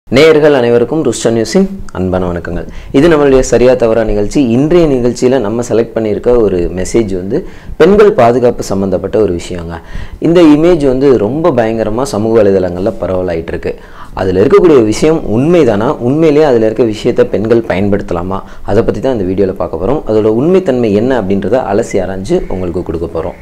நேயர்கள் அனைவருக்கும் ருஷ்டன் நியூஸின் அன்பான வணக்கங்கள் இது நம்மளுடைய சரியா தவறா நிகழ்ச்சி இன்றைய நிகழ்ச்சியில் நம்ம செலக்ட் பண்ணியிருக்க ஒரு மெசேஜ் வந்து பெண்கள் பாதுகாப்பு சம்மந்தப்பட்ட ஒரு விஷயங்க இந்த இமேஜ் வந்து ரொம்ப பயங்கரமாக சமூக வலைதளங்களில் பரவலாயிட்டு இருக்கு அதில் இருக்கக்கூடிய விஷயம் உண்மைதானா உண்மையிலேயே அதில் இருக்க விஷயத்தை பெண்கள் பயன்படுத்தலாமா அதை பற்றி தான் இந்த வீடியோவில் பார்க்க போகிறோம் அதோட உண்மைத்தன்மை என்ன அப்படின்றத அலசி ஆராய்ஞ்சு உங்களுக்கு கொடுக்க போகிறோம்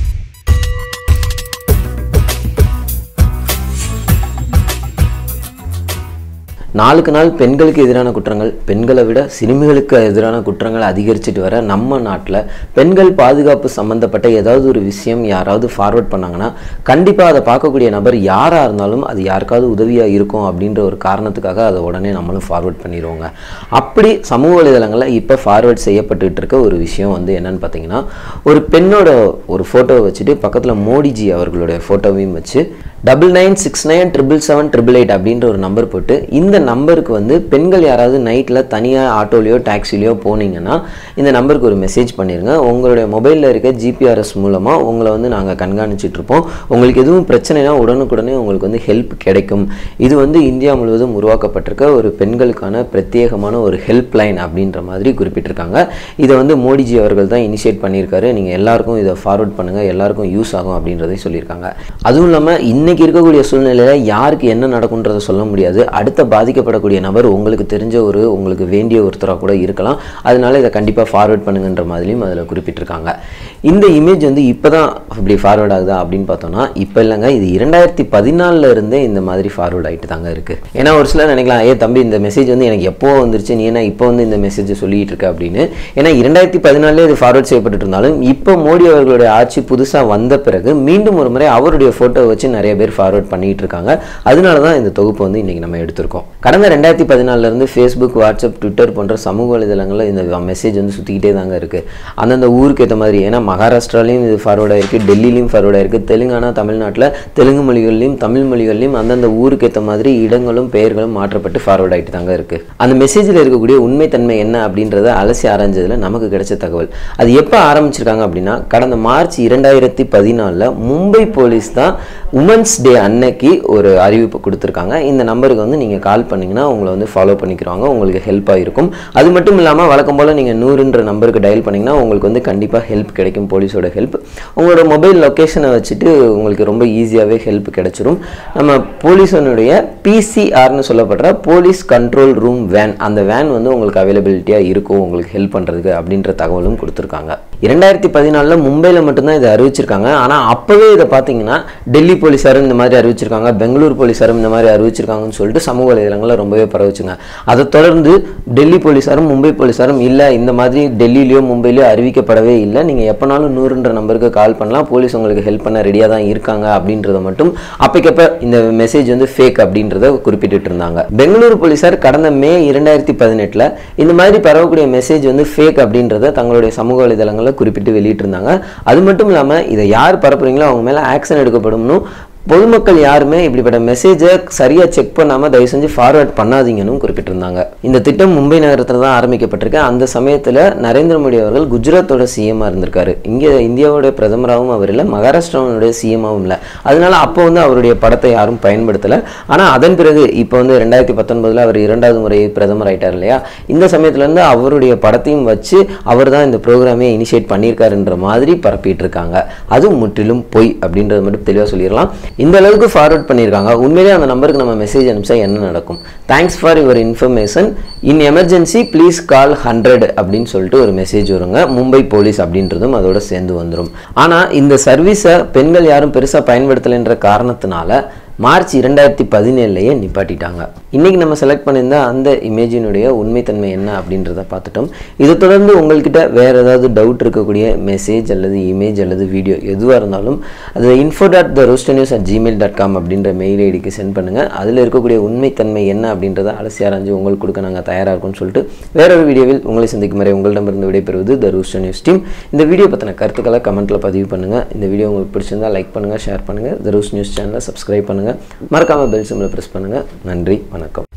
நாளுக்கு நாள் பெண்களுக்கு எதிரான குற்றங்கள் பெண்களை விட சிறுமிகளுக்கு எதிரான குற்றங்கள் அதிகரிச்சுட்டு வர நம்ம நாட்டில் பெண்கள் பாதுகாப்பு சம்மந்தப்பட்ட ஏதாவது ஒரு விஷயம் யாராவது ஃபார்வர்ட் பண்ணாங்கன்னா கண்டிப்பாக அதை பார்க்கக்கூடிய நபர் யாராக இருந்தாலும் அது யாருக்காவது உதவியாக இருக்கும் அப்படின்ற ஒரு காரணத்துக்காக அதை உடனே நம்மளும் ஃபார்வர்ட் பண்ணிடுவோங்க அப்படி சமூக வலைதளங்களில் இப்போ ஃபார்வர்ட் செய்யப்பட்டுட்டு இருக்க ஒரு விஷயம் வந்து என்னன்னு பார்த்தீங்கன்னா ஒரு பெண்ணோட ஒரு ஃபோட்டோவை வச்சுட்டு பக்கத்தில் மோடிஜி அவர்களுடைய ஃபோட்டோவையும் வச்சு double nine six nine triple seven triple eight அப்படின்ற ஒரு நம்பர் போட்டு இந்த நம்பருக்கு வந்து பெண்கள் யாராவது நைட்டில் தனியாக ஆட்டோலையோ டாக்ஸிலையோ போனீங்கன்னா இந்த நம்பருக்கு ஒரு மெசேஜ் பண்ணிடுங்க உங்களுடைய மொபைலில் இருக்க ஜிபிஆர்எஸ் மூலமாக உங்களை வந்து நாங்கள் கண்காணிச்சிட்டு இருப்போம் உங்களுக்கு எதுவும் பிரச்சனைனா உடனுக்குடனே உங்களுக்கு வந்து ஹெல்ப் கிடைக்கும் இது வந்து இந்தியா முழுவதும் உருவாக்கப்பட்டிருக்க ஒரு பெண்களுக்கான பிரத்யேகமான ஒரு ஹெல்ப் லைன் அப்படின்ற மாதிரி குறிப்பிட்டிருக்காங்க இதை வந்து மோடிஜி அவர்கள் தான் இனிஷியேட் பண்ணியிருக்காரு நீங்கள் எல்லாருக்கும் இதை ஃபார்வர்ட் பண்ணுங்கள் எல்லாருக்கும் யூஸ் ஆகும் அப்படின்றதையும் சொல்லியிருக்காங்க அதுவும் இல்லாமல் இன்னைக்கு இருக்கக்கூடிய சூழ்நிலையில் யாருக்கு என்ன நடக்குன்றதை சொல்ல முடியாது அடுத்த பாதிக்கப்படக்கூடிய நபர் உங்களுக்கு தெரிஞ்ச ஒரு உங்களுக்கு வேண்டிய ஒருத்தராக கூட இருக்கலாம் அதனால இதை கண்டிப்பாக ஃபார்வர்ட் பண்ணுங்கன்ற மாதிரியும் அதில் குறிப்பிட்டிருக்காங்க இந்த இமேஜ் வந்து இப்போ தான் இப்படி ஃபார்வர்ட் ஆகுதா அப்படின்னு பார்த்தோம்னா இப்போ இல்லைங்க இது இரண்டாயிரத்தி பதினாலில் இருந்தே இந்த மாதிரி ஃபார்வர்ட் ஆகிட்டு தாங்க இருக்குது ஏன்னா ஒரு சிலர் நினைக்கலாம் ஏ தம்பி இந்த மெசேஜ் வந்து எனக்கு எப்போ வந்துருச்சு நீ என்ன இப்போ வந்து இந்த மெசேஜை சொல்லிட்டு இருக்க அப்படின்னு ஏன்னா இரண்டாயிரத்தி பதினாலே இது ஃபார்வர்ட் செய்யப்பட்டு இருந்தாலும் இப்போ மோடி அவர்களுடைய ஆட்சி புதுசாக வந்த பிறகு மீண்டும் ஒரு முறை அவருடைய ஃபோட்டோ வச்சு நிறைய பேர் ஃபார்வர்ட் பண்ணிட்டு இருக்காங்க அதனால தான் இந்த தொகுப்பு வந்து இன்னைக்கு நம்ம எடுத்திருக்கோம் கடந்த ரெண்டாயிரத்தி பதினாலுல இருந்து ஃபேஸ்புக் வாட்ஸ்அப் ட்விட்டர் போன்ற சமூக வலைதளங்களில் இந்த மெசேஜ் வந்து சுற்றிக்கிட்டே தாங்க இருக்கு அந்தந்த ஊருக்கு ஏற்ற மாதிரி ஏன்னா மகாராஷ்டிராலையும் இது ஃபார்வர்ட் ஆயிருக்கு டெல்லிலையும் ஃபார்வர்ட் ஆயிருக்கு தெலுங்கானா தமிழ்நாட்டில் தெலுங்கு மொழிகள்லையும் தமிழ் மொழிகள்லையும் அந்தந்த ஊருக்கு ஏற்ற மாதிரி இடங்களும் பெயர்களும் மாற்றப்பட்டு ஃபார்வர்ட் ஆகிட்டு தாங்க இருக்கு அந்த மெசேஜில் இருக்கக்கூடிய உண்மைத்தன்மை என்ன அப்படின்றத அலசி ஆராய்ஞ்சதுல நமக்கு கிடைச்ச தகவல் அது எப்போ ஆரம்பிச்சிருக்காங்க அப்படின்னா கடந்த மார்ச் இரண்டாயிரத்தி பதினாலில் மும்பை போலீஸ் தான் உமன்ஸ் டே அன்னைக்கு ஒரு அறிவிப்பு கொடுத்துருக்காங்க இந்த நம்பருக்கு வந்து நீங்கள் கால் பண்ணிங்கன்னா உங்களை வந்து ஃபாலோ பண்ணிக்கிறாங்க உங்களுக்கு ஹெல்ப்பாக இருக்கும் அது மட்டும் இல்லாமல் வழக்கம் போல் நீங்கள் நூறுன்ற நம்பருக்கு டயல் பண்ணிங்கன்னா உங்களுக்கு வந்து கண்டிப்பாக ஹெல்ப் கிடைக்கும் போலீஸோட ஹெல்ப் உங்களோட மொபைல் லொக்கேஷனை வச்சுட்டு உங்களுக்கு ரொம்ப ஈஸியாகவே ஹெல்ப் கிடைச்சிரும் நம்ம போலீஸனுடைய பிசிஆர்னு சொல்லப்படுற போலீஸ் கண்ட்ரோல் ரூம் வேன் அந்த வேன் வந்து உங்களுக்கு அவைலபிலிட்டியாக இருக்கும் உங்களுக்கு ஹெல்ப் பண்ணுறதுக்கு அப்படின்ற தகவலும் கொடுத்துருக்காங்க இரண்டாயிரத்தி பதினாலில் மும்பையில் மட்டும்தான் இதை அறிவிச்சிருக்காங்க ஆனால் அப்போவே இதை பார்த்தீங்கன்னா டெல்லி போலீஸாரும் இந்த மாதிரி அறிவிச்சிருக்காங்க பெங்களூர் போலீஸாரும் இந்த மாதிரி அறிவிச்சிருக்காங்கன்னு சொல்லிட்டு சமூக வலைதளங்களில் ரொம்பவே பரவச்சுங்க அதை தொடர்ந்து டெல்லி போலீஸாரும் மும்பை போலீஸாரும் இல்லை இந்த மாதிரி டெல்லியிலையோ மும்பையிலையோ அறிவிக்கப்படவே இல்லை நீங்கள் எப்போனாலும் நூறுன்ற நம்பருக்கு கால் பண்ணலாம் போலீஸ் உங்களுக்கு ஹெல்ப் பண்ண ரெடியாக தான் இருக்காங்க அப்படின்றத மட்டும் அப்பைக்கப்ப இந்த மெசேஜ் வந்து ஃபேக் அப்படின்றத குறிப்பிட்டு இருந்தாங்க பெங்களூரு போலீஸார் கடந்த மே இரண்டாயிரத்தி பதினெட்டில் இந்த மாதிரி பரவக்கூடிய மெசேஜ் வந்து ஃபேக் அப்படின்றத தங்களுடைய சமூக வலைதளங்களில் குறிப்பிட்டு வெளியிட்டிருந்தாங்க அது மட்டும் இல்லாமல் இதை யார் பரப்புறீங்களோ அவங்க மேலே ஆக்ஷன் எடுக்கப்படும்னு பொதுமக்கள் யாருமே இப்படிப்பட்ட மெசேஜை சரியாக செக் பண்ணாமல் தயவு செஞ்சு ஃபார்வர்ட் பண்ணாதீங்கன்னு குறிப்பிட்டிருந்தாங்க இந்த திட்டம் மும்பை நகரத்தில் தான் ஆரம்பிக்கப்பட்டிருக்கு அந்த சமயத்தில் நரேந்திர மோடி அவர்கள் குஜராத்தோட சிஎம்மாக இருந்திருக்காரு இங்கே இந்தியாவோட பிரதமராகவும் அவர் இல்லை மகாராஷ்டிராவுடைய சிஎம்மாவும் இல்லை அதனால அப்போ வந்து அவருடைய படத்தை யாரும் பயன்படுத்தலை ஆனால் அதன் பிறகு இப்போ வந்து ரெண்டாயிரத்தி பத்தொன்பதில் அவர் இரண்டாவது முறை பிரதமர் ஆயிட்டார் இல்லையா இந்த சமயத்துலேருந்து அவருடைய படத்தையும் வச்சு அவர் தான் இந்த ப்ரோக்ராமே இனிஷியேட் பண்ணியிருக்காருன்ற மாதிரி பரப்பிட்டு இருக்காங்க அது முற்றிலும் பொய் அப்படின்றது மட்டும் தெளிவாக சொல்லிடலாம் இந்த அளவுக்கு ஃபார்வர்ட் பண்ணியிருக்காங்க உண்மையிலேயே அந்த நம்பருக்கு நம்ம மெசேஜ் அனுப்பிச்சா என்ன நடக்கும் thanks for your information in emergency please call hundred அப்படின்னு சொல்லிட்டு ஒரு மெசேஜ் வருங்க மும்பை போலீஸ் அப்படின்றதும் அதோட சேர்ந்து வந்துடும் ஆனால் இந்த சர்வீஸை பெண்கள் யாரும் பெருசாக பயன்படுத்தலைன்ற காரணத்தினால மார்ச் இரண்டாயிரத்தி பதினேழுலையே நிப்பாட்டிட்டாங்க இன்றைக்கி நம்ம செலக்ட் பண்ணியிருந்த அந்த இமேஜினுடைய உண்மைத்தன்மை என்ன அப்படின்றத பார்த்துட்டோம் இதை தொடர்ந்து உங்கள்கிட்ட வேறு ஏதாவது டவுட் இருக்கக்கூடிய மெசேஜ் அல்லது இமேஜ் அல்லது வீடியோ எதுவாக இருந்தாலும் அது info dot the roast news at Gmail dot com அப்படின்ற மெயில் ஐடிக்கு சென்ட் பண்ணுங்கள் அதில் இருக்கக்கூடிய உண்மைத்தன்மை என்ன அப்படின்றத அலசி ஆராய்ஞ்சு உங்களுக்கு கொடுக்க நாங்கள் தயாராக இருக்கோம்னு சொல்லிட்டு வேறொரு வீடியோவில் உங்களை சந்திக்கும் வரை உங்களிடமிருந்து விடைபெறுவது த ரோஸ்ட் நியூஸ் டீம் இந்த வீடியோ பற்றின கருத்துக்களை கமெண்ட்டில் பதிவு பண்ணுங்கள் இந்த வீடியோ உங்களுக்கு பிடிச்சிருந்தா லைக் பண்ணுங்கள் ஷேர் பண்ணுங்கள் த ரோஸ் நியூஸ் சேனலை சப்ஸ்கிரைப் பண்ணுங்கள் மறக்காமல் பெல் சிம்மில் ப்ரெஸ் பண்ணுங்கள் நன்றி வணக்கம்